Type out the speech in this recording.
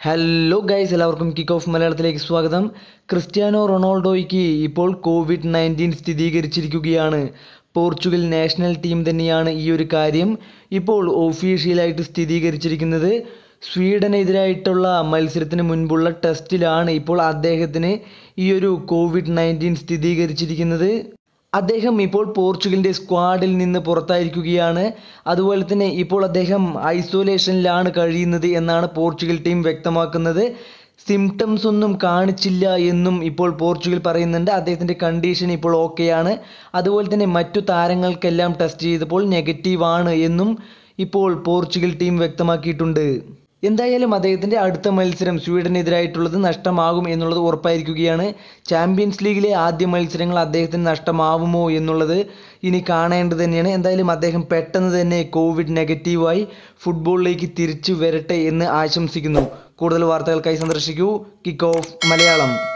hello guys എല്ലാവർക്കും kick off മലയാളത്തിലേക്ക് സ്വാഗതം ക്രിസ്ത്യാനോ റൊണാൾഡോയ്ക്ക് ഇപ്പോൾ കോവിഡ് നയൻറ്റീൻ സ്ഥിരീകരിച്ചിരിക്കുകയാണ് പോർച്ചുഗൽ നാഷണൽ ടീം തന്നെയാണ് ഈ ഒരു കാര്യം ഇപ്പോൾ ഒഫീഷ്യലായിട്ട് സ്ഥിരീകരിച്ചിരിക്കുന്നത് സ്വീഡനെതിരായിട്ടുള്ള മത്സരത്തിന് മുൻപുള്ള ടെസ്റ്റിലാണ് ഇപ്പോൾ അദ്ദേഹത്തിന് ഈ ഒരു കോവിഡ് നയൻറ്റീൻ സ്ഥിരീകരിച്ചിരിക്കുന്നത് അദ്ദേഹം ഇപ്പോൾ പോർച്ചുഗലിൻ്റെ സ്ക്വാഡിൽ നിന്ന് പുറത്തായിരിക്കുകയാണ് അതുപോലെ തന്നെ ഇപ്പോൾ അദ്ദേഹം ഐസൊലേഷനിലാണ് കഴിയുന്നത് എന്നാണ് പോർച്ചുഗൽ ടീം വ്യക്തമാക്കുന്നത് സിംറ്റംസ് ഒന്നും കാണിച്ചില്ല എന്നും ഇപ്പോൾ പോർച്ചുഗൽ പറയുന്നുണ്ട് അദ്ദേഹത്തിൻ്റെ കണ്ടീഷൻ ഇപ്പോൾ ഓക്കെയാണ് അതുപോലെ തന്നെ മറ്റു താരങ്ങൾക്കെല്ലാം ടെസ്റ്റ് ചെയ്തപ്പോൾ നെഗറ്റീവാണ് എന്നും ഇപ്പോൾ പോർച്ചുഗൽ ടീം വ്യക്തമാക്കിയിട്ടുണ്ട് എന്തായാലും അദ്ദേഹത്തിൻ്റെ അടുത്ത മത്സരം സ്വീഡനെതിരായിട്ടുള്ളത് നഷ്ടമാകും എന്നുള്ളത് ഉറപ്പായിരിക്കുകയാണ് ചാമ്പ്യൻസ് ലീഗിലെ ആദ്യ മത്സരങ്ങൾ അദ്ദേഹത്തിന് നഷ്ടമാവുമോ എന്നുള്ളത് ഇനി കാണേണ്ടത് തന്നെയാണ് എന്തായാലും അദ്ദേഹം പെട്ടെന്ന് തന്നെ കോവിഡ് നെഗറ്റീവായി ഫുട്ബോളിലേക്ക് തിരിച്ചു വരട്ടെ എന്ന് ആശംസിക്കുന്നു കൂടുതൽ വാർത്തകൾക്കായി സന്ദർശിക്കൂ കിക്ക് ഓഫ് മലയാളം